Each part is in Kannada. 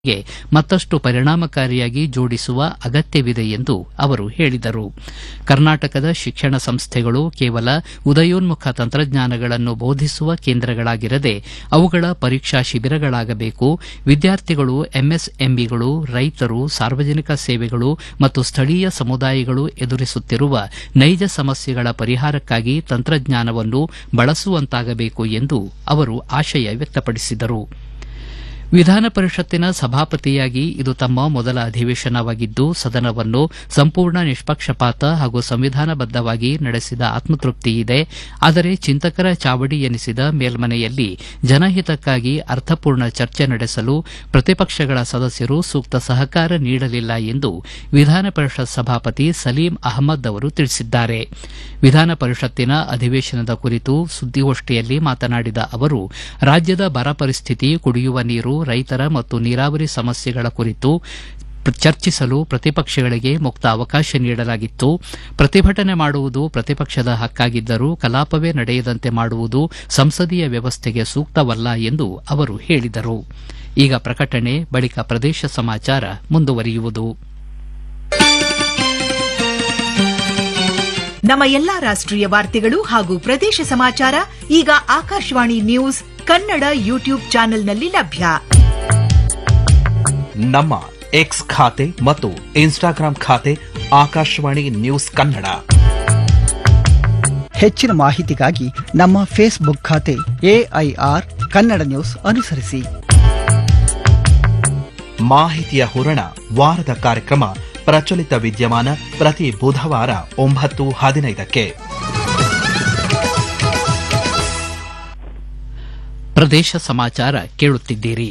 ಗೆ ಮತ್ತಷ್ಟು ಪರಿಣಾಮಕಾರಿಯಾಗಿ ಜೋಡಿಸುವ ಅಗತ್ಯವಿದೆ ಎಂದು ಅವರು ಹೇಳಿದರು ಕರ್ನಾಟಕದ ಶಿಕ್ಷಣ ಸಂಸ್ಥೆಗಳು ಕೇವಲ ಉದಯೋನ್ಮುಖ ತಂತ್ರಜ್ಞಾನಗಳನ್ನು ಬೋಧಿಸುವ ಕೇಂದ್ರಗಳಾಗಿರದೆ ಅವುಗಳ ಪರೀಕ್ಷಾ ಶಿಬಿರಗಳಾಗಬೇಕು ವಿದ್ಯಾರ್ಥಿಗಳು ಎಂಎಸ್ಎಂಇಗಳು ರೈತರು ಸಾರ್ವಜನಿಕ ಸೇವೆಗಳು ಮತ್ತು ಸ್ಥಳೀಯ ಸಮುದಾಯಗಳು ಎದುರಿಸುತ್ತಿರುವ ನೈಜ ಸಮಸ್ಯೆಗಳ ಪರಿಹಾರಕ್ಕಾಗಿ ತಂತ್ರಜ್ಞಾನವನ್ನು ಬಳಸುವಂತಾಗಬೇಕು ಎಂದು ಅವರು ಆಶಯ ವ್ಯಕ್ತಪಡಿಸಿದರು ವಿಧಾನ ಪರಿಷತ್ತಿನ ಸಭಾಪತಿಯಾಗಿ ಇದು ತಮ್ಮ ಮೊದಲ ಅಧಿವೇಶನವಾಗಿದ್ದು ಸದನವನ್ನು ಸಂಪೂರ್ಣ ನಿಷ್ಪಕ್ಷಪಾತ ಹಾಗೂ ಸಂವಿಧಾನಬದ್ದವಾಗಿ ನಡೆಸಿದ ಆತ್ಮತೃಪ್ತಿಯಿದೆ ಆದರೆ ಚಿಂತಕರ ಚಾವಡಿ ಎನಿಸಿದ ಮೇಲ್ಮನೆಯಲ್ಲಿ ಜನಹಿತಕ್ಕಾಗಿ ಅರ್ಥಪೂರ್ಣ ಚರ್ಚೆ ನಡೆಸಲು ಪ್ರತಿಪಕ್ಷಗಳ ಸದಸ್ಯರು ಸೂಕ್ತ ಸಹಕಾರ ನೀಡಲಿಲ್ಲ ಎಂದು ವಿಧಾನ ಪರಿಷತ್ ಸಭಾಪತಿ ಸಲೀಂ ಅಹಮದ್ ಅವರು ತಿಳಿಸಿದ್ದಾರೆ ವಿಧಾನ ಪರಿಷತ್ತಿನ ಅಧಿವೇಶನದ ಕುರಿತು ಸುದ್ದಿಗೋಷ್ಠಿಯಲ್ಲಿ ಮಾತನಾಡಿದ ಅವರು ರಾಜ್ಯದ ಬರ ಪರಿಸ್ಥಿತಿ ಕುಡಿಯುವ ನೀರು ರೈತರ ಮತ್ತು ನೀರಾವರಿ ಸಮಸ್ಯೆಗಳ ಕುರಿತು ಚರ್ಚಿಸಲು ಪ್ರತಿಪಕ್ಷಗಳಿಗೆ ಮುಕ್ತ ಅವಕಾಶ ನೀಡಲಾಗಿತ್ತು ಪ್ರತಿಭಟನೆ ಮಾಡುವುದು ಪ್ರತಿಪಕ್ಷದ ಹಕ್ಕಾಗಿದ್ದರೂ ಕಲಾಪವೇ ನಡೆಯದಂತೆ ಮಾಡುವುದು ಸಂಸದೀಯ ವ್ಯವಸ್ಥೆಗೆ ಸೂಕ್ತವಲ್ಲ ಎಂದು ಅವರು ಹೇಳಿದರು ಈಗ ಪ್ರಕಟಣೆ ಬಳಿಕ ಪ್ರದೇಶ ಸಮಾಚಾರ ಮುಂದುವರಿಯುವುದು ನಮ್ಮ ಎಲ್ಲಾ ರಾಷ್ಟ್ರೀಯ ವಾರ್ತೆಗಳು ಹಾಗೂ ಪ್ರದೇಶ ಸಮಾಚಾರ ಈಗ ಆಕಾಶವಾಣಿ ನ್ಯೂಸ್ ಕನ್ನಡ ಯೂಟ್ಯೂಬ್ ಚಾನೆಲ್ನಲ್ಲಿ ಲಭ್ಯ ನಮ್ಮ ಎಕ್ಸ್ ಖಾತೆ ಮತ್ತು ಇನ್ಸ್ಟಾಗ್ರಾಂ ಖಾತೆ ಆಕಾಶವಾಣಿ ನ್ಯೂಸ್ ಕನ್ನಡ ಹೆಚ್ಚಿನ ಮಾಹಿತಿಗಾಗಿ ನಮ್ಮ ಫೇಸ್ಬುಕ್ ಖಾತೆ ಎಐಆರ್ ಕನ್ನಡ ನ್ಯೂಸ್ ಅನುಸರಿಸಿ ಮಾಹಿತಿಯ ಹೂರಣ ವಾರದ ಕಾರ್ಯಕ್ರಮ ಪ್ರಚಲಿತ ವಿದ್ಯಮಾನ ಪ್ರತಿ ಬುಧವಾರ ಒಂಬತ್ತು ಹದಿನೈದಕ್ಕೆ ಪ್ರದೇಶ ಸಮಾಚಾರ ಕೇಳುತ್ತಿದ್ದೀರಿ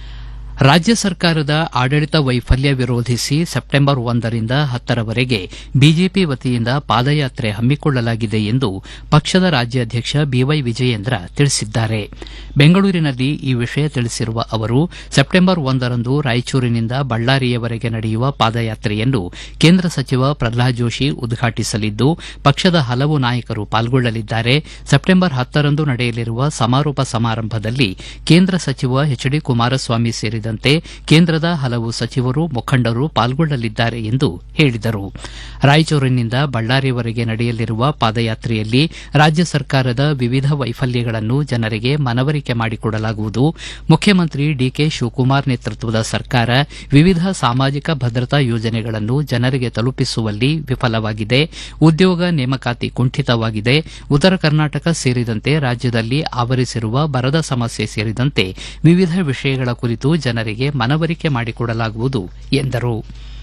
ರಾಜ್ಯ ಸರ್ಕಾರದ ಆಡಳಿತ ವೈಫಲ್ಯ ವಿರೋಧಿಸಿ ಸೆಪ್ಟೆಂಬರ್ ಒಂದರಿಂದ ಹತ್ತರವರೆಗೆ ಬಿಜೆಪಿ ವತಿಯಿಂದ ಪಾದಯಾತ್ರೆ ಹಮ್ಮಿಕೊಳ್ಳಲಾಗಿದೆ ಎಂದು ಪಕ್ಷದ ರಾಜ್ಯಾಧ್ಯಕ್ಷ ಬಿವೈ ವಿಜಯೇಂದ್ರ ತಿಳಿಸಿದ್ದಾರೆ ಬೆಂಗಳೂರಿನಲ್ಲಿ ಈ ವಿಷಯ ತಿಳಿಸಿರುವ ಅವರು ಸೆಪ್ಟೆಂಬರ್ ಒಂದರಂದು ರಾಯಚೂರಿನಿಂದ ಬಳ್ಳಾರಿಯವರೆಗೆ ನಡೆಯುವ ಪಾದಯಾತ್ರೆಯನ್ನು ಕೇಂದ್ರ ಸಚಿವ ಪ್ರಹ್ಲಾದ್ ಜೋಶಿ ಉದ್ಘಾಟಿಸಲಿದ್ದು ಪಕ್ಷದ ಹಲವು ನಾಯಕರು ಪಾಲ್ಗೊಳ್ಳಲಿದ್ದಾರೆ ಸೆಪ್ಟೆಂಬರ್ ಹತ್ತರಂದು ನಡೆಯಲಿರುವ ಸಮಾರೋಪ ಸಮಾರಂಭದಲ್ಲಿ ಕೇಂದ್ರ ಸಚಿವ ಎಚ್ ಡಿ ಕುಮಾರಸ್ವಾಮಿ ಸೇರಿದಂತೆ ಕೇಂದ್ರದ ಹಲವು ಸಚಿವರು ಮುಖಂಡರು ಪಾಲ್ಗೊಳ್ಳಲಿದ್ದಾರೆ ಎಂದು ಹೇಳಿದರು ರಾಯಚೂರಿನಿಂದ ಬಳ್ಳಾರಿಯವರೆಗೆ ನಡೆಯಲಿರುವ ಪಾದಯಾತ್ರೆಯಲ್ಲಿ ರಾಜ್ಯ ಸರ್ಕಾರದ ವಿವಿಧ ವೈಫಲ್ಯಗಳನ್ನು ಜನರಿಗೆ ಮನವರಿಕೆ ಮಾಡಿಕೊಡಲಾಗುವುದು ಮುಖ್ಯಮಂತ್ರಿ ಡಿಕೆ ಶಿವಕುಮಾರ್ ನೇತೃತ್ವದ ಸರ್ಕಾರ ವಿವಿಧ ಸಾಮಾಜಿಕ ಭದ್ರತಾ ಯೋಜನೆಗಳನ್ನು ಜನರಿಗೆ ತಲುಪಿಸುವಲ್ಲಿ ವಿಫಲವಾಗಿದೆ ಉದ್ಯೋಗ ನೇಮಕಾತಿ ಕುಂಠಿತವಾಗಿದೆ ಉತ್ತರ ಕರ್ನಾಟಕ ಸೇರಿದಂತೆ ರಾಜ್ಯದಲ್ಲಿ ಆವರಿಸಿರುವ ಬರದ ಸಮಸ್ಯೆ ಸೇರಿದಂತೆ ವಿವಿಧ ವಿಷಯಗಳ ಕುರಿತು ಜನರಿಗೆ ಮನವರಿಕೆ ಮಾಡಿಕೊಡಲಾಗುವುದು ಎಂದರು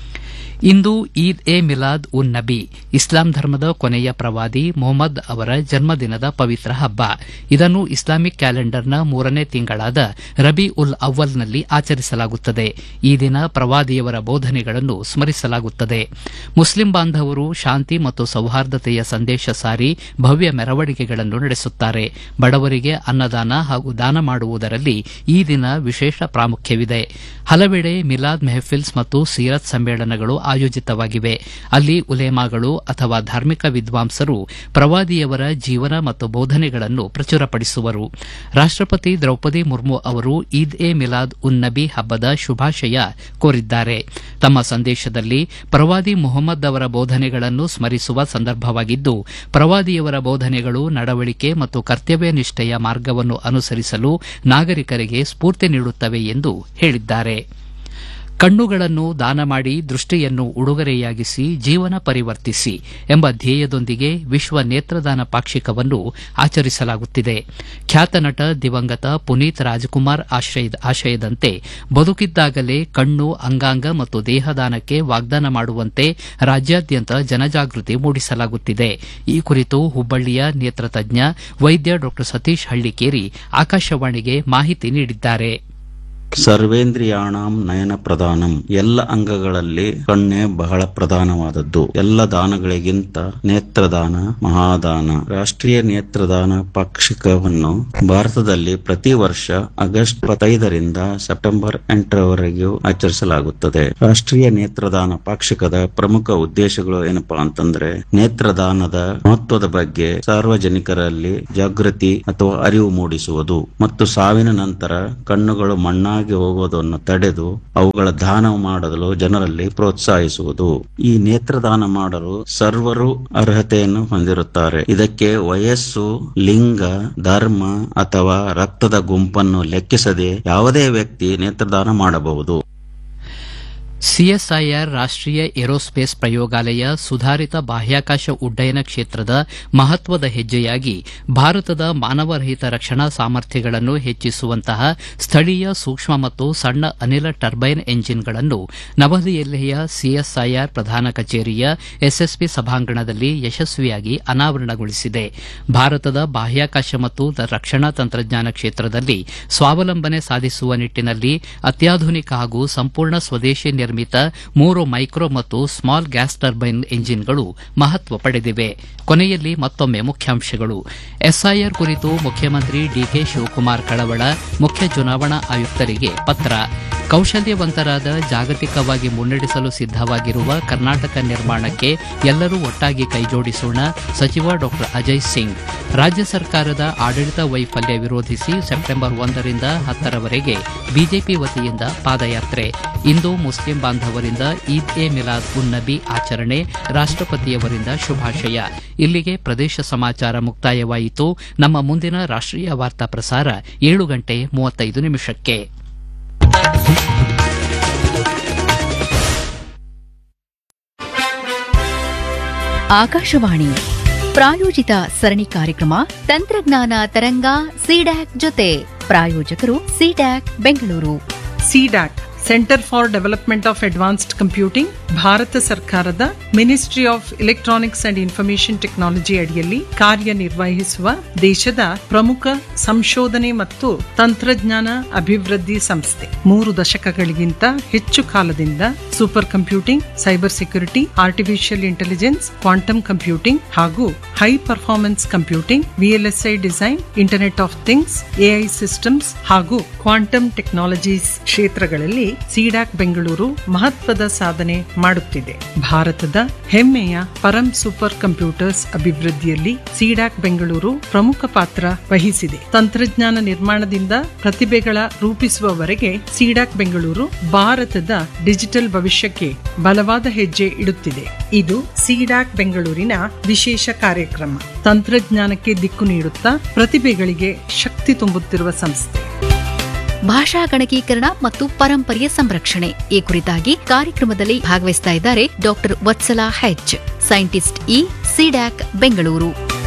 ಇಂದು ಈದ್ ಎ ಮಿಲಾದ್ ಉನ್ ನಬಿ ಇಸ್ಲಾಂ ಧರ್ಮದ ಕೊನೆಯ ಪ್ರವಾದಿ ಮೊಹಮ್ಮದ್ ಅವರ ಜನ್ಮದಿನದ ಪವಿತ್ರ ಹಬ್ಬ ಇದನ್ನು ಇಸ್ಲಾಮಿಕ್ ಕ್ಯಾಲೆಂಡರ್ನ ಮೂರನೇ ತಿಂಗಳಾದ ರಬಿ ಉಲ್ ಅವ್ವಲ್ನಲ್ಲಿ ಆಚರಿಸಲಾಗುತ್ತದೆ ಈ ದಿನ ಪ್ರವಾದಿಯವರ ಬೋಧನೆಗಳನ್ನು ಸ್ಮರಿಸಲಾಗುತ್ತದೆ ಮುಸ್ಲಿಂ ಬಾಂಧವರು ಶಾಂತಿ ಮತ್ತು ಸೌಹಾರ್ದತೆಯ ಸಂದೇಶ ಸಾರಿ ಭವ್ಯ ಮೆರವಣಿಗೆಗಳನ್ನು ನಡೆಸುತ್ತಾರೆ ಬಡವರಿಗೆ ಅನ್ನದಾನ ಹಾಗೂ ದಾನ ಮಾಡುವುದರಲ್ಲಿ ಈ ದಿನ ವಿಶೇಷ ಪ್ರಾಮುಖ್ಯವಿದೆ ಹಲವೆಡೆ ಮಿಲಾದ್ ಮೆಹಫಿಲ್ಸ್ ಮತ್ತು ಸೀರತ್ ಸಮ್ಮೇಳನಗಳು ಆಯೋಜಿತವಾಗಿವೆ ಅಲ್ಲಿ ಉಲೇಮಾಗಳು ಅಥವಾ ಧಾರ್ಮಿಕ ವಿದ್ವಾಂಸರು ಪ್ರವಾದಿಯವರ ಜೀವನ ಮತ್ತು ಬೋಧನೆಗಳನ್ನು ಪ್ರಚುರಪಡಿಸುವರು ರಾಷ್ಟಪತಿ ದ್ರೌಪದಿ ಮುರ್ಮು ಅವರು ಈದ್ ಎ ಮಿಲಾದ್ ಉನ್ ನಬಿ ಹಬ್ಬದ ಶುಭಾಶಯ ಕೋರಿದ್ದಾರೆ ತಮ್ಮ ಸಂದೇಶದಲ್ಲಿ ಪ್ರವಾದಿ ಮೊಹಮ್ಮದ್ ಅವರ ಬೋಧನೆಗಳನ್ನು ಸ್ಮರಿಸುವ ಸಂದರ್ಭವಾಗಿದ್ದು ಪ್ರವಾದಿಯವರ ಬೋಧನೆಗಳು ನಡವಳಿಕೆ ಮತ್ತು ಕರ್ತವ್ಯ ನಿಷ್ಠೆಯ ಮಾರ್ಗವನ್ನು ಅನುಸರಿಸಲು ನಾಗರಿಕರಿಗೆ ಸ್ಫೂರ್ತಿ ನೀಡುತ್ತವೆ ಎಂದು ಹೇಳಿದ್ದಾರೆ ಕಣ್ಣುಗಳನ್ನು ದಾನ ಮಾಡಿ ದೃಷ್ಟಿಯನ್ನು ಉಡುಗೊರೆಯಾಗಿಸಿ ಜೀವನ ಪರಿವರ್ತಿಸಿ ಎಂಬ ಧ್ಯೇಯದೊಂದಿಗೆ ವಿಶ್ವ ನೇತ್ರದಾನ ಪಾಕ್ಷಿಕವನ್ನು ಆಚರಿಸಲಾಗುತ್ತಿದೆ ಖ್ಯಾತ ನಟ ದಿವಂಗತ ಪುನೀತ್ ರಾಜ್ಕುಮಾರ್ ಆಶಯದಂತೆ ಬದುಕಿದ್ದಾಗಲೇ ಕಣ್ಣು ಅಂಗಾಂಗ ಮತ್ತು ದೇಹದಾನಕ್ಕೆ ವಾಗ್ದಾನ ಮಾಡುವಂತೆ ರಾಜ್ಯಾದ್ಯಂತ ಜನಜಾಗೃತಿ ಮೂಡಿಸಲಾಗುತ್ತಿದೆ ಈ ಕುರಿತು ಹುಬ್ಬಳ್ಳಿಯ ನೇತ್ರತಜ್ಞ ವೈದ್ಯ ಡಾ ಸತೀಶ್ ಹಳ್ಳಿಕೇರಿ ಆಕಾಶವಾಣಿಗೆ ಮಾಹಿತಿ ನೀಡಿದ್ದಾರೆ ಸರ್ವೇಂದ್ರಿಯಾಣಂ ನಯನ ಪ್ರಧಾನಂ ಎಲ್ಲ ಅಂಗಗಳಲ್ಲಿ ಕಣ್ಣೆ ಬಹಳ ಪ್ರಧಾನವಾದದ್ದು ಎಲ್ಲ ದಾನಗಳಿಗಿಂತ ನೇತ್ರದಾನ ಮಹಾದಾನ ರಾಷ್ಟ್ರೀಯ ನೇತ್ರದಾನ ಪಾಕ್ಷಿಕವನ್ನು ಭಾರತದಲ್ಲಿ ಪ್ರತಿ ವರ್ಷ ಆಗಸ್ಟ್ ಇಪ್ಪತ್ತೈದರಿಂದ ಸೆಪ್ಟೆಂಬರ್ ಎಂಟರವರೆಗೂ ಆಚರಿಸಲಾಗುತ್ತದೆ ರಾಷ್ಟ್ರೀಯ ನೇತ್ರದಾನ ಪಾಕ್ಷಿಕದ ಪ್ರಮುಖ ಉದ್ದೇಶಗಳು ಏನಪ್ಪಾ ಅಂತಂದ್ರೆ ನೇತ್ರದಾನದ ಮಹತ್ವದ ಬಗ್ಗೆ ಸಾರ್ವಜನಿಕರಲ್ಲಿ ಜಾಗೃತಿ ಅಥವಾ ಅರಿವು ಮೂಡಿಸುವುದು ಮತ್ತು ಸಾವಿನ ನಂತರ ಕಣ್ಣುಗಳು ಮಣ್ಣಾಗಿ ಕಣ್ಣಾಗಿ ಹೋಗೋದನ್ನು ತಡೆದು ಅವುಗಳ ದಾನ ಮಾಡಲು ಜನರಲ್ಲಿ ಪ್ರೋತ್ಸಾಹಿಸುವುದು ಈ ನೇತ್ರದಾನ ಮಾಡಲು ಸರ್ವರು ಅರ್ಹತೆಯನ್ನು ಹೊಂದಿರುತ್ತಾರೆ ಇದಕ್ಕೆ ವಯಸ್ಸು ಲಿಂಗ ಧರ್ಮ ಅಥವಾ ರಕ್ತದ ಗುಂಪನ್ನು ಲೆಕ್ಕಿಸದೆ ಯಾವುದೇ ವ್ಯಕ್ತಿ ನೇತ್ರದಾನ ಮಾಡಬಹುದು ಸಿಎಸ್ಐಆರ್ ರಾಷ್ಟೀಯ ಏರೋಸ್ಪೇಸ್ ಪ್ರಯೋಗಾಲಯ ಸುಧಾರಿತ ಬಾಹ್ಯಾಕಾಶ ಉಡ್ಡಯನ ಕ್ಷೇತ್ರದ ಮಹತ್ವದ ಹೆಜ್ಜೆಯಾಗಿ ಭಾರತದ ಮಾನವರಹಿತ ರಕ್ಷಣಾ ಸಾಮರ್ಥ್ಯಗಳನ್ನು ಹೆಚ್ಚಿಸುವಂತಹ ಸ್ಥಳೀಯ ಸೂಕ್ಷ್ಮ ಮತ್ತು ಸಣ್ಣ ಅನಿಲ ಟರ್ಬೈನ್ ಎಂಜಿನ್ಗಳನ್ನು ನವದೆಹಲಿಯ ಸಿಎಸ್ಐಆರ್ ಪ್ರಧಾನ ಕಚೇರಿಯ ಎಸ್ಎಸ್ಪಿ ಸಭಾಂಗಣದಲ್ಲಿ ಯಶಸ್ವಿಯಾಗಿ ಅನಾವರಣಗೊಳಿಸಿದೆ ಭಾರತದ ಬಾಹ್ಯಾಕಾಶ ಮತ್ತು ದ- ರಕ್ಷಣಾ ತಂತ್ರಜ್ಞಾನ ಕ್ಷೇತ್ರದಲ್ಲಿ ಸ್ವಾವಲಂಬನೆ ಸಾಧಿಸುವ ನಿಟ್ಟಿನಲ್ಲಿ ಅತ್ಯಾಧುನಿಕ ಹಾಗೂ ಸಂಪೂರ್ಣ ಸ್ವದೇಶಿ ನಿರ್ಮಿತ ಮೂರು ಮೈಕ್ರೋ ಮತ್ತು ಸ್ಮಾಲ್ ಗ್ಯಾಸ್ ಟರ್ಬೈನ್ ಎಂಜಿನ್ಗಳು ಮಹತ್ವ ಪಡೆದಿವೆ ಕೊನೆಯಲ್ಲಿ ಮತ್ತೊಮ್ಮೆ ಮುಖ್ಯಾಂಶಗಳು ಎಸ್ಐಆರ್ ಕುರಿತು ಮುಖ್ಯಮಂತ್ರಿ ಡಿಕೆ ಶಿವಕುಮಾರ್ ಕಳವಳ ಮುಖ್ಯ ಚುನಾವಣಾ ಆಯುಕ್ತರಿಗೆ ಪತ್ರ ಕೌಶಲ್ಯವಂತರಾದ ಜಾಗತಿಕವಾಗಿ ಮುನ್ನಡೆಸಲು ಸಿದ್ದವಾಗಿರುವ ಕರ್ನಾಟಕ ನಿರ್ಮಾಣಕ್ಕೆ ಎಲ್ಲರೂ ಒಟ್ಟಾಗಿ ಕೈಜೋಡಿಸೋಣ ಸಚಿವ ಡಾ ಅಜಯ್ ಸಿಂಗ್ ರಾಜ್ಯ ಸರ್ಕಾರದ ಆಡಳಿತ ವೈಫಲ್ಯ ವಿರೋಧಿಸಿ ಸೆಪ್ಟೆಂಬರ್ ಒಂದರಿಂದ ಹತ್ತರವರೆಗೆ ಬಿಜೆಪಿ ವತಿಯಿಂದ ಪಾದಯಾತ್ರೆ ಇಂದು ಮುಸ್ಲಿಂ ಬಾಂಧವರಿಂದ ಈದ್ ಎ ಮಿಲಾದ್ ಉನ್ ನಬಿ ಆಚರಣೆ ರಾಷ್ಟಪತಿಯವರಿಂದ ಶುಭಾಶಯ ಇಲ್ಲಿಗೆ ಪ್ರದೇಶ ಸಮಾಚಾರ ಮುಕ್ತಾಯವಾಯಿತು ನಮ್ಮ ಮುಂದಿನ ರಾಷ್ಟೀಯ ವಾರ್ತಾ ಪ್ರಸಾರ ಏಳು ಗಂಟೆ ಮೂವತ್ತೈದು ನಿಮಿಷಕ್ಕೆ ಆಕಾಶವಾಣಿ ಪ್ರಾಯೋಜಿತ ಸರಣಿ ಕಾರ್ಯಕ್ರಮ ತಂತ್ರಜ್ಞಾನ ತರಂಗ ಸಿಡ್ಯಾಕ್ ಜೊತೆ ಪ್ರಾಯೋಜಕರು CDAC Bengaluru CDAC centre for development of advanced computing Bharat ಸರ್ಕಾರದ ministry of electronics and information technology ಅಡಿಯಲ್ಲಿ ಕಾರ್ಯನಿರ್ವಹಿಸುವ ದೇಶದ ಪ್ರಮುಖ ಸಂಶೋಧನೆ ಮತ್ತು ತಂತ್ರಜ್ಞಾನ ಅಭಿವೃದ್ಧಿ ಸಂಸ್ಥೆ ಮೂರು ದಶಕಗಳಿಗಿಂತ ಹೆಚ್ಚು ಕಾಲದಿಂದ super computing cyber security artificial intelligence quantum computing ಹಾಗೂ high performance computing VLSI design internet of things AI systems ಹಾಗೂ ಕ್ವಾಂಟಮ್ ಟೆಕ್ನಾಲಜೀಸ್ ಕ್ಷೇತ್ರಗಳಲ್ಲಿ ಸಿಡಾಕ್ ಬೆಂಗಳೂರು ಮಹತ್ವದ ಸಾಧನೆ ಮಾಡುತ್ತಿದೆ ಭಾರತದ ಹೆಮ್ಮೆಯ ಪರಂ ಸೂಪರ್ ಕಂಪ್ಯೂಟರ್ಸ್ ಅಭಿವೃದ್ಧಿಯಲ್ಲಿ ಸಿಡಾಕ್ ಬೆಂಗಳೂರು ಪ್ರಮುಖ ಪಾತ್ರ ವಹಿಸಿದೆ ತಂತ್ರಜ್ಞಾನ ನಿರ್ಮಾಣದಿಂದ ಪ್ರತಿಭೆಗಳ ರೂಪಿಸುವವರೆಗೆ ಸಿಡಾಕ್ ಬೆಂಗಳೂರು ಭಾರತದ ಡಿಜಿಟಲ್ ಭವಿಷ್ಯಕ್ಕೆ ಬಲವಾದ ಹೆಜ್ಜೆ ಇಡುತ್ತಿದೆ ಇದು ಸಿಡಾಕ್ ಬೆಂಗಳೂರಿನ ವಿಶೇಷ ಕಾರ್ಯಕ್ರಮ ತಂತ್ರಜ್ಞಾನಕ್ಕೆ ದಿಕ್ಕು ನೀಡುತ್ತಾ ಪ್ರತಿಭೆಗಳಿಗೆ ಶಕ್ತಿ ತುಂಬುತ್ತಿರುವ ಸಂಸ್ಥೆ ಭಾಷಾ ಗಣಕೀಕರಣ ಮತ್ತು ಪರಂಪರೆಯ ಸಂರಕ್ಷಣೆ ಈ ಕುರಿತಾಗಿ ಕಾರ್ಯಕ್ರಮದಲ್ಲಿ ಭಾಗವಹಿಸ್ತಾ ಇದ್ದಾರೆ doctor Vatsala H scientist E CDAC Bengaluru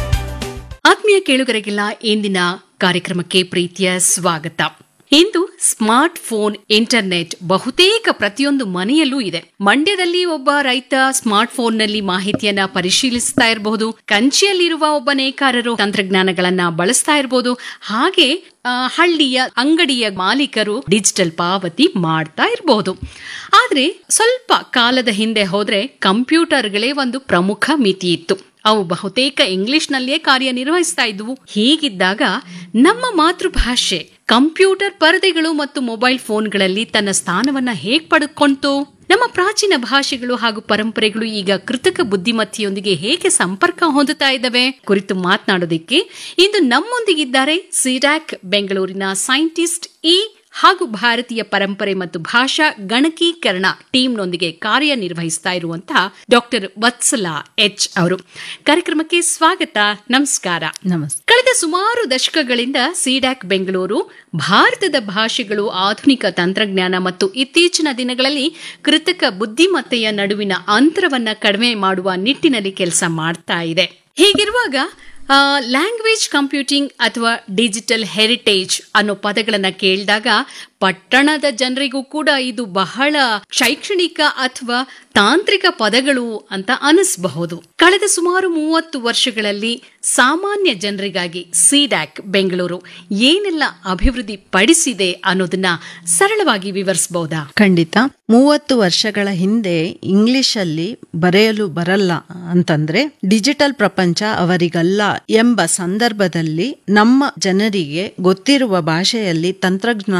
ಆತ್ಮೀಯ ಕೇಳುಗರಿಗೆಲ್ಲ ಇಂದಿನ ಕಾರ್ಯಕ್ರಮಕ್ಕೆ ಪ್ರೀತಿಯ ಸ್ವಾಗತ ಇಂದು ಸ್ಮಾರ್ಟ್ ಫೋನ್ ಇಂಟರ್ನೆಟ್ ಬಹುತೇಕ ಪ್ರತಿಯೊಂದು ಮನೆಯಲ್ಲೂ ಇದೆ ಮಂಡ್ಯದಲ್ಲಿ ಒಬ್ಬ ರೈತ ಸ್ಮಾರ್ಟ್ ಫೋನ್ನಲ್ಲಿ ಮಾಹಿತಿಯನ್ನ ಪರಿಶೀಲಿಸ್ತಾ ಇರಬಹುದು ಕಂಚಿಯಲ್ಲಿರುವ ಒಬ್ಬ ನೇಕಾರರು ತಂತ್ರಜ್ಞಾನಗಳನ್ನ ಬಳಸ್ತಾ ಇರಬಹುದು ಹಾಗೆ ಆ, ಹಳ್ಳಿಯ ಅಂಗಡಿಯ ಮಾಲೀಕರು ಡಿಜಿಟಲ್ ಪಾವತಿ ಮಾಡ್ತಾ ಇರಬಹುದು ಆದ್ರೆ ಸ್ವಲ್ಪ ಕಾಲದ ಹಿಂದೆ ಹೋದ್ರೆ ಕಂಪ್ಯೂಟರ್ಗಳೇ ಒಂದು ಪ್ರಮುಖ ಮಿತಿ ಇತ್ತು ಅವು ಬಹುತೇಕ ಇಂಗ್ಲಿಷ್ನಲ್ಲಿಯೇ ಕಾರ್ಯನಿರ್ವಹಿಸ್ತಾ ಇದ್ವು ಹೀಗಿದ್ದಾಗ ನಮ್ಮ ಮಾತೃಭಾಷೆ ಕಂಪ್ಯೂಟರ್ ಪರದೆಗಳು ಮತ್ತು ಮೊಬೈಲ್ ಫೋನ್ಗಳಲ್ಲಿ ತನ್ನ ಸ್ಥಾನವನ್ನ ಹೇಗ್ ಪಡೆದುಕೊಂತು ನಮ್ಮ ಪ್ರಾಚೀನ ಭಾಷೆಗಳು ಹಾಗೂ ಪರಂಪರೆಗಳು ಈಗ ಕೃತಕ ಬುದ್ಧಿಮತ್ತೆಯೊಂದಿಗೆ ಹೇಗೆ ಸಂಪರ್ಕ ಹೊಂದುತ್ತಾ ಇದ್ದಾವೆ ಕುರಿತು ಮಾತನಾಡೋದಿಕ್ಕೆ ಇಂದು ನಮ್ಮೊಂದಿಗಿದ್ದಾರೆ ಸಿಡ್ಯಾಕ್ ಬೆಂಗಳೂರಿನ ಸೈಂಟಿಸ್ಟ್ ಇ ಹಾಗೂ ಭಾರತೀಯ ಪರಂಪರೆ ಮತ್ತು ಭಾಷಾ ಗಣಕೀಕರಣ ಟೀಮ್ನೊಂದಿಗೆ ಕಾರ್ಯನಿರ್ವಹಿಸ್ತಾ ಇರುವಂತಹ ಡಾಕ್ಟರ್ ವತ್ಸಲಾ ಎಚ್ ಅವರು ಕಾರ್ಯಕ್ರಮಕ್ಕೆ ಸ್ವಾಗತ ನಮಸ್ಕಾರ ನಮಸ್ತೆ ಕಳೆದ ಸುಮಾರು ದಶಕಗಳಿಂದ ಸಿಡ್ಯಾಕ್ ಬೆಂಗಳೂರು ಭಾರತದ ಭಾಷೆಗಳು ಆಧುನಿಕ ತಂತ್ರಜ್ಞಾನ ಮತ್ತು ಇತ್ತೀಚಿನ ದಿನಗಳಲ್ಲಿ ಕೃತಕ ಬುದ್ಧಿಮತ್ತೆಯ ನಡುವಿನ ಅಂತರವನ್ನ ಕಡಿಮೆ ಮಾಡುವ ನಿಟ್ಟಿನಲ್ಲಿ ಕೆಲಸ ಮಾಡ್ತಾ ಇದೆ ಹೀಗಿರುವಾಗ ಲ್ಯಾಂಗ್ವೇಜ್ ಕಂಪ್ಯೂಟಿಂಗ್ ಅಥವಾ ಡಿಜಿಟಲ್ ಹೆರಿಟೇಜ್ ಅನ್ನೋ ಪದಗಳನ್ನ ಕೇಳಿದಾಗ ಪಟ್ಟಣದ ಜನರಿಗೂ ಕೂಡ ಇದು ಬಹಳ ಶೈಕ್ಷಣಿಕ ಅಥವಾ ತಾಂತ್ರಿಕ ಪದಗಳು ಅಂತ ಅನಿಸಬಹುದು ಕಳೆದ ಸುಮಾರು ಮೂವತ್ತು ವರ್ಷಗಳಲ್ಲಿ ಸಾಮಾನ್ಯ ಜನರಿಗಾಗಿ ಸಿಡ್ಯಾಕ್ ಬೆಂಗಳೂರು ಏನೆಲ್ಲ ಅಭಿವೃದ್ಧಿ ಪಡಿಸಿದೆ ಅನ್ನೋದನ್ನ ಸರಳವಾಗಿ ವಿವರಿಸಬಹುದಾ ಖಂಡಿತ ಮೂವತ್ತು ವರ್ಷಗಳ ಹಿಂದೆ ಇಂಗ್ಲಿಷಲ್ಲಿ ಬರೆಯಲು ಬರಲ್ಲ ಅಂತಂದ್ರೆ ಡಿಜಿಟಲ್ ಪ್ರಪಂಚ ಅವರಿಗಲ್ಲ ಎಂಬ ಸಂದರ್ಭದಲ್ಲಿ ನಮ್ಮ ಜನರಿಗೆ ಗೊತ್ತಿರುವ ಭಾಷೆಯಲ್ಲಿ ತಂತ್ರಜ್ಞಾನ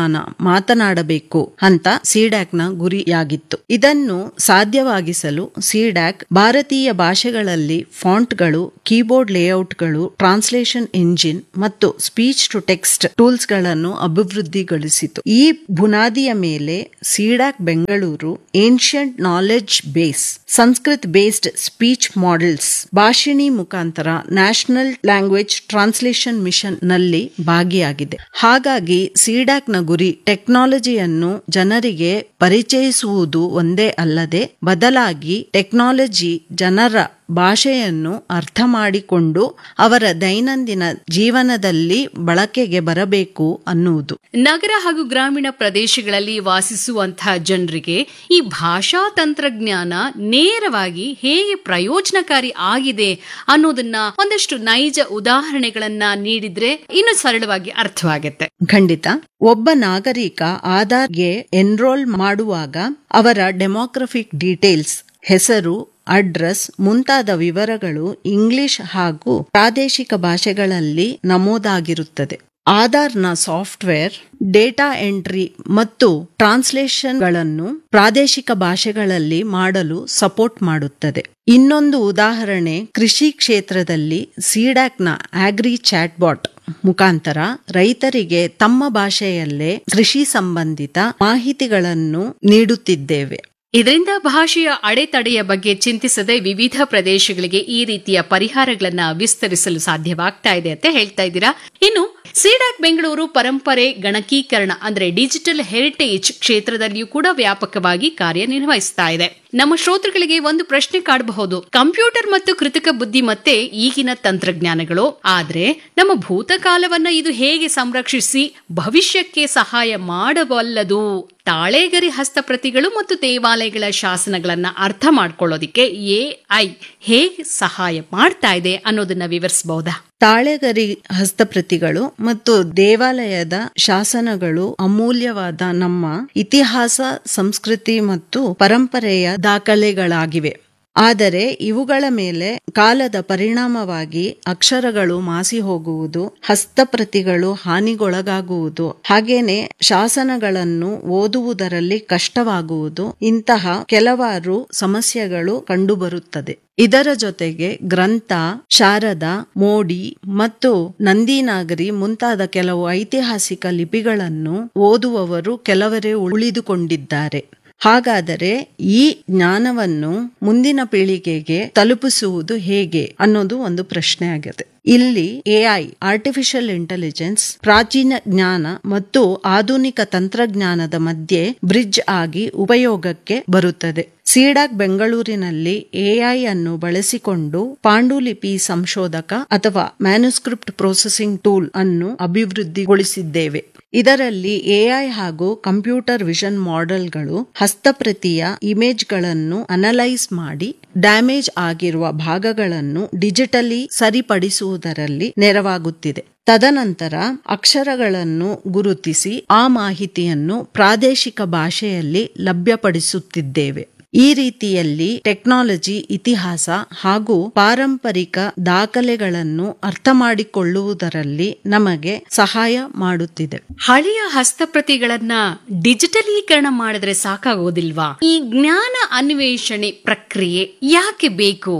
ಮಾತನಾಡಬೇಕು ಅಂತ ಸಿಡ್ಯಾಕ್ನ ಗುರಿಯಾಗಿತ್ತು ಇದನ್ನು ಸಾಧ್ಯವಾಗಿಸಲು ಸಿಡ್ಯಾಕ್ ಭಾರತೀಯ ಭಾಷೆಗಳಲ್ಲಿ ಫಾಂಟ್ಗಳು ಕೀಬೋರ್ಡ್ ಲೇಔಟ್ಗಳು ಟ್ರಾನ್ಸ್ಲೇಷನ್ ಇಂಜಿನ್ ಮತ್ತು ಸ್ಪೀಚ್ ಟು ಟೆಕ್ಸ್ಟ್ ಟೂಲ್ಸ್ ಗಳನ್ನು ಅಭಿವೃದ್ಧಿಗೊಳಿಸಿತು ಈ ಬುನಾದಿಯ ಮೇಲೆ CDAC Bengaluru ancient knowledge base Sanskrit based speech models Bhashini ಮುಖಾಂತರ ನ್ಯಾಷನಲ್ ಲ್ಯಾಂಗ್ವೇಜ್ ಟ್ರಾನ್ಸ್ಲೇಷನ್ ಮಿಷನ್ ನಲ್ಲಿ ಭಾಗಿಯಾಗಿದೆ ಹಾಗಾಗಿ ಸಿಡಾಕ್ ನ ಗುರಿ ಟೆಕ್ನಾಲಜಿಯನ್ನು ಜನರಿಗೆ ಪರಿಚಯಿಸುವುದು ಒಂದೇ ಅಲ್ಲದೆ ಬದಲಾಗಿ ಟೆಕ್ನಾಲಜಿ ಜನರ ಭಾಷೆಯನ್ನು ಅರ್ಥ ಮಾಡಿಕೊಂಡು ಅವರ ದೈನಂದಿನ ಜೀವನದಲ್ಲಿ ಬಳಕೆಗೆ ಬರಬೇಕು ಅನ್ನುವುದು ನಗರ ಹಾಗೂ ಗ್ರಾಮೀಣ ಪ್ರದೇಶಗಳಲ್ಲಿ ವಾಸಿಸುವಂತಹ ಜನರಿಗೆ ಈ ಭಾಷಾ ತಂತ್ರಜ್ಞಾನ ನೇರವಾಗಿ ಹೇಗೆ ಪ್ರಯೋಜನಕಾರಿ ಆಗಿದೆ ಅನ್ನೋದನ್ನ ಒಂದಷ್ಟು ನೈಜ ಉದಾಹರಣೆಗಳನ್ನ ನೀಡಿದ್ರೆ ಇನ್ನು ಸರಳವಾಗಿ ಅರ್ಥವಾಗುತ್ತೆ ಖಂಡಿತ ಒಬ್ಬ ನಾಗರಿಕ ಆಧಾರ್ಗೆ ಎನ್ರೋಲ್ ಮಾಡುವಾಗ ಅವರ ಡೆಮೋಗ್ರಫಿಕ್ ಡೀಟೇಲ್ಸ್ ಹೆಸರು ಅಡ್ರೆಸ್ ಮುಂತಾದ ವಿವರಗಳು ಇಂಗ್ಲಿಷ್ ಹಾಗೂ ಪ್ರಾದೇಶಿಕ ಭಾಷೆಗಳಲ್ಲಿ ನಮೂದಾಗಿರುತ್ತದೆ ಆಧಾರ್ನ ಸಾಫ್ಟ್ವೇರ್ ಡೇಟಾ ಎಂಟ್ರಿ ಮತ್ತು ಟ್ರಾನ್ಸ್ಲೇಷನ್ಗಳನ್ನು ಪ್ರಾದೇಶಿಕ ಭಾಷೆಗಳಲ್ಲಿ ಮಾಡಲು ಸಪೋರ್ಟ್ ಮಾಡುತ್ತದೆ ಇನ್ನೊಂದು ಉದಾಹರಣೆ ಕೃಷಿ ಕ್ಷೇತ್ರದಲ್ಲಿ ಸಿಡ್ಯಾಕ್ನ ಆಗ್ರಿ ಚಾಟ್ಬಾಟ್ ಮುಖಾಂತರ ರೈತರಿಗೆ ತಮ್ಮ ಭಾಷೆಯಲ್ಲೇ ಕೃಷಿ ಸಂಬಂಧಿತ ಮಾಹಿತಿಗಳನ್ನು ನೀಡುತ್ತಿದ್ದೇವೆ ಇದರಿಂದ ಭಾಷೆಯ ಅಡೆತಡೆಯ ಬಗ್ಗೆ ಚಿಂತಿಸದೆ ವಿವಿಧ ಪ್ರದೇಶಗಳಿಗೆ ಈ ರೀತಿಯ ಪರಿಹಾರಗಳನ್ನ ವಿಸ್ತರಿಸಲು ಸಾಧ್ಯವಾಗ್ತಾ ಇದೆ ಅಂತ ಹೇಳ್ತಾ ಇದ್ದೀರಾ ಇನ್ನು ಸಿಡಾಕ್ ಬೆಂಗಳೂರು ಪರಂಪರೆ ಗಣಕೀಕರಣ ಅಂದ್ರೆ ಡಿಜಿಟಲ್ ಹೆರಿಟೇಜ್ ಕ್ಷೇತ್ರದಲ್ಲಿಯೂ ಕೂಡ ವ್ಯಾಪಕವಾಗಿ ಕಾರ್ಯನಿರ್ವಹಿಸ್ತಾ ಇದೆ ನಮ್ಮ ಶ್ರೋತೃಗಳಿಗೆ ಒಂದು ಪ್ರಶ್ನೆ ಕಾಡಬಹುದು ಕಂಪ್ಯೂಟರ್ ಮತ್ತು ಕೃತಕ ಬುದ್ಧಿಮತ್ತೆ ಈಗಿನ ತಂತ್ರಜ್ಞಾನಗಳು ಆದ್ರೆ ನಮ್ಮ ಭೂತಕಾಲವನ್ನ ಇದು ಹೇಗೆ ಸಂರಕ್ಷಿಸಿ ಭವಿಷ್ಯಕ್ಕೆ ಸಹಾಯ ಮಾಡಬಲ್ಲದು ತಾಳೆಗರಿ ಹಸ್ತಪ್ರತಿಗಳು ಮತ್ತು ದೇವಾಲಯಗಳ ಶಾಸನಗಳನ್ನ ಅರ್ಥ ಮಾಡ್ಕೊಳ್ಳೋದಿಕ್ಕೆ ಎಐ ಹೇಗೆ ಸಹಾಯ ಮಾಡ್ತಾ ಇದೆ ಅನ್ನೋದನ್ನ ವಿವರಿಸಬಹುದಾ ತಾಳೆಗರಿ ಹಸ್ತಪ್ರತಿಗಳು ಮತ್ತು ದೇವಾಲಯದ ಶಾಸನಗಳು ಅಮೂಲ್ಯವಾದ ನಮ್ಮ ಇತಿಹಾಸ ಸಂಸ್ಕೃತಿ ಮತ್ತು ಪರಂಪರೆಯ ದಾಖಲೆಗಳಾಗಿವೆ ಆದರೆ ಇವುಗಳ ಮೇಲೆ ಕಾಲದ ಪರಿಣಾಮವಾಗಿ ಅಕ್ಷರಗಳು ಮಾಸಿ ಹೋಗುವುದು ಹಸ್ತಪ್ರತಿಗಳು ಹಾನಿಗೊಳಗಾಗುವುದು ಹಾಗೇನೆ ಶಾಸನಗಳನ್ನು ಓದುವುದರಲ್ಲಿ ಕಷ್ಟವಾಗುವುದು ಇಂತಹ ಕೆಲವಾರು ಸಮಸ್ಯೆಗಳು ಕಂಡುಬರುತ್ತದೆ ಇದರ ಜೊತೆಗೆ ಗ್ರಂಥ ಶಾರದ ಮೋಡಿ ಮತ್ತು ನಂದಿನಾಗರಿ ಮುಂತಾದ ಕೆಲವು ಐತಿಹಾಸಿಕ ಲಿಪಿಗಳನ್ನು ಓದುವವರು ಕೆಲವರೇ ಉಳಿದುಕೊಂಡಿದ್ದಾರೆ ಹಾಗಾದರೆ ಈ ಜ್ಞಾನವನ್ನು ಮುಂದಿನ ಪೀಳಿಗೆಗೆ ತಲುಪಿಸುವುದು ಹೇಗೆ ಅನ್ನೋದು ಒಂದು ಪ್ರಶ್ನೆ ಆಗಿದೆ ಇಲ್ಲಿ ಎಐ ಆರ್ಟಿಫಿಷಿಯಲ್ ಇಂಟೆಲಿಜೆನ್ಸ್ ಪ್ರಾಚೀನ ಜ್ಞಾನ ಮತ್ತು ಆಧುನಿಕ ತಂತ್ರಜ್ಞಾನದ ಮಧ್ಯೆ ಬ್ರಿಡ್ಜ್ ಆಗಿ ಉಪಯೋಗಕ್ಕೆ ಬರುತ್ತದೆ ಸಿಡಾಕ್ ಬೆಂಗಳೂರಿನಲ್ಲಿ ಎಐ ಅನ್ನು ಬಳಸಿಕೊಂಡು ಪಾಂಡುಲಿಪಿ ಸಂಶೋಧಕ ಅಥವಾ ಮ್ಯಾನುಸ್ಕ್ರಿಪ್ಟ್ ಪ್ರೊಸೆಸಿಂಗ್ ಟೂಲ್ ಅನ್ನು ಅಭಿವೃದ್ಧಿಗೊಳಿಸಿದ್ದೇವೆ ಇದರಲ್ಲಿ ಎಐ ಹಾಗೂ ಕಂಪ್ಯೂಟರ್ ವಿಷನ್ ಮಾಡೆಲ್ಗಳು ಹಸ್ತಪ್ರತಿಯ ಇಮೇಜ್ಗಳನ್ನು ಅನಲೈಸ್ ಮಾಡಿ ಡ್ಯಾಮೇಜ್ ಆಗಿರುವ ಭಾಗಗಳನ್ನು ಡಿಜಿಟಲಿ ಸರಿಪಡಿಸುವುದರಲ್ಲಿ ನೆರವಾಗುತ್ತಿದೆ ತದನಂತರ ಅಕ್ಷರಗಳನ್ನು ಗುರುತಿಸಿ ಆ ಮಾಹಿತಿಯನ್ನು ಪ್ರಾದೇಶಿಕ ಭಾಷೆಯಲ್ಲಿ ಲಭ್ಯಪಡಿಸುತ್ತಿದ್ದೇವೆ ಈ ರೀತಿಯಲ್ಲಿ ಟೆಕ್ನಾಲಜಿ ಇತಿಹಾಸ ಹಾಗೂ ಪಾರಂಪರಿಕ ದಾಖಲೆಗಳನ್ನು ಅರ್ಥ ಮಾಡಿಕೊಳ್ಳುವುದರಲ್ಲಿ ನಮಗೆ ಸಹಾಯ ಮಾಡುತ್ತಿದೆ ಹಳೆಯ ಹಸ್ತಪ್ರತಿಗಳನ್ನ ಡಿಜಿಟಲೀಕರಣ ಮಾಡಿದ್ರೆ ಸಾಕಾಗೋದಿಲ್ವಾ ಈ ಜ್ಞಾನ ಅನ್ವೇಷಣೆ ಪ್ರಕ್ರಿಯೆ ಯಾಕೆ ಬೇಕು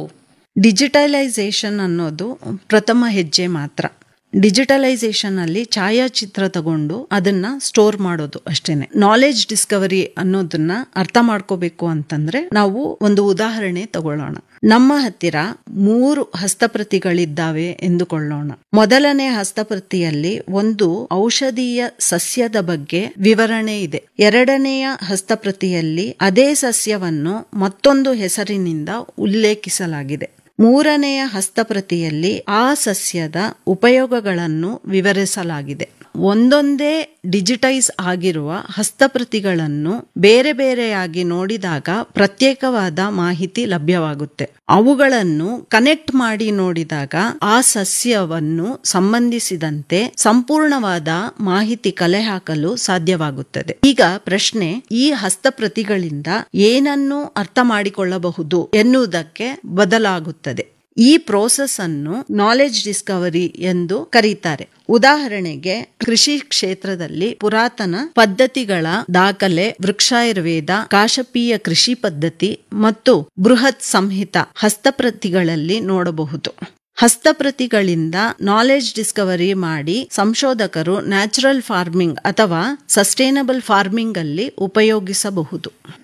ಡಿಜಿಟಲೈಸೇಷನ್ ಅನ್ನೋದು ಪ್ರಥಮ ಹೆಜ್ಜೆ ಮಾತ್ರ ಡಿಜಿಟಲೈಸೇಷನ್ ಅಲ್ಲಿ ಛಾಯಾಚಿತ್ರ ತಗೊಂಡು ಅದನ್ನ ಸ್ಟೋರ್ ಮಾಡೋದು ಅಷ್ಟೇನೆ ನಾಲೆಜ್ ಡಿಸ್ಕವರಿ ಅನ್ನೋದನ್ನ ಅರ್ಥ ಮಾಡ್ಕೋಬೇಕು ಅಂತಂದ್ರೆ ನಾವು ಒಂದು ಉದಾಹರಣೆ ತಗೊಳ್ಳೋಣ ನಮ್ಮ ಹತ್ತಿರ ಮೂರು ಹಸ್ತಪ್ರತಿಗಳಿದ್ದಾವೆ ಎಂದುಕೊಳ್ಳೋಣ ಮೊದಲನೇ ಹಸ್ತಪ್ರತಿಯಲ್ಲಿ ಒಂದು ಔಷಧೀಯ ಸಸ್ಯದ ಬಗ್ಗೆ ವಿವರಣೆ ಇದೆ ಎರಡನೆಯ ಹಸ್ತಪ್ರತಿಯಲ್ಲಿ ಅದೇ ಸಸ್ಯವನ್ನು ಮತ್ತೊಂದು ಹೆಸರಿನಿಂದ ಉಲ್ಲೇಖಿಸಲಾಗಿದೆ ಮೂರನೆಯ ಹಸ್ತಪ್ರತಿಯಲ್ಲಿ ಆ ಸಸ್ಯದ ಉಪಯೋಗಗಳನ್ನು ವಿವರಿಸಲಾಗಿದೆ ಒಂದೊಂದೇ ಡಿಜಿಟೈಸ್ ಆಗಿರುವ ಹಸ್ತಪ್ರತಿಗಳನ್ನು ಬೇರೆ ಬೇರೆಯಾಗಿ ನೋಡಿದಾಗ ಪ್ರತ್ಯೇಕವಾದ ಮಾಹಿತಿ ಲಭ್ಯವಾಗುತ್ತೆ ಅವುಗಳನ್ನು ಕನೆಕ್ಟ್ ಮಾಡಿ ನೋಡಿದಾಗ ಆ ಸಸ್ಯವನ್ನು ಸಂಬಂಧಿಸಿದಂತೆ ಸಂಪೂರ್ಣವಾದ ಮಾಹಿತಿ ಕಲೆ ಹಾಕಲು ಸಾಧ್ಯವಾಗುತ್ತದೆ ಈಗ ಪ್ರಶ್ನೆ ಈ ಹಸ್ತಪ್ರತಿಗಳಿಂದ ಏನನ್ನು ಅರ್ಥ ಮಾಡಿಕೊಳ್ಳಬಹುದು ಎನ್ನುವುದಕ್ಕೆ ಬದಲಾಗುತ್ತದೆ ಈ ಪ್ರೋಸೆಸ್ ಅನ್ನು ನಾಲೆಜ್ ಡಿಸ್ಕವರಿ ಎಂದು ಕರೀತಾರೆ ಉದಾಹರಣೆಗೆ ಕೃಷಿ ಕ್ಷೇತ್ರದಲ್ಲಿ ಪುರಾತನ ಪದ್ಧತಿಗಳ ದಾಖಲೆ ವೃಕ್ಷಾಯುರ್ವೇದ ಕಾಶಪೀಯ ಕೃಷಿ ಪದ್ಧತಿ ಮತ್ತು ಬೃಹತ್ ಸಂಹಿತ ಹಸ್ತಪ್ರತಿಗಳಲ್ಲಿ ನೋಡಬಹುದು ಹಸ್ತಪ್ರತಿಗಳಿಂದ ನಾಲೆಜ್ ಡಿಸ್ಕವರಿ ಮಾಡಿ ಸಂಶೋಧಕರು ನ್ಯಾಚುರಲ್ ಫಾರ್ಮಿಂಗ್ ಅಥವಾ ಸಸ್ಟೈನಬಲ್ ಫಾರ್ಮಿಂಗ್ ಅಲ್ಲಿ ಉಪಯೋಗಿಸಬಹುದು